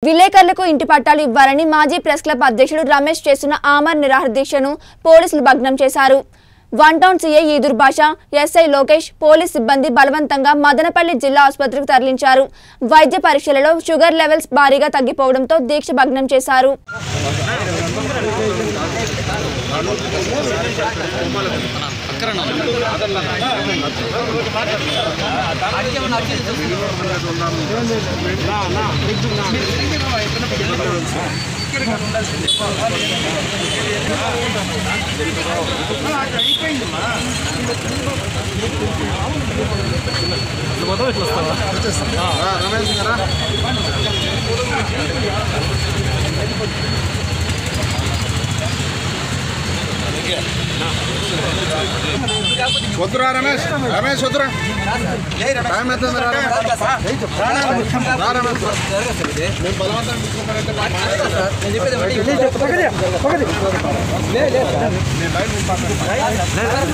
విలేకరులకు ఇంటి పట్టాలు ఇవ్వాలని మాజీ ప్రెస్ క్లబ్ అధ్యక్షుడు రమేష్ చేస్తున్న ఆమర్ నిరాహార దీక్షను పోలీసులు భగ్నం చేశారు వన్ టౌన్ సీఐ ఈదుర్ భాష ఎస్ఐ లోకేష్ పోలీస్ సిబ్బంది బలవంతంగా మదనపల్లి జిల్లా ఆసుపత్రికి తరలించారు వైద్య పరీక్షలలో షుగర్ లెవెల్స్ భారీగా తగ్గిపోవడంతో దీక్ష భగ్నం చేశారు వద్దురా రమేష్ రమేష్ వద్దురా టైం అవుతుంది రా రమేష్. రా రమేష్ మేము బలవంతం తీసుకోమనంటే మాట్లాడతాం సార్. నేను బయట ఉంటాను.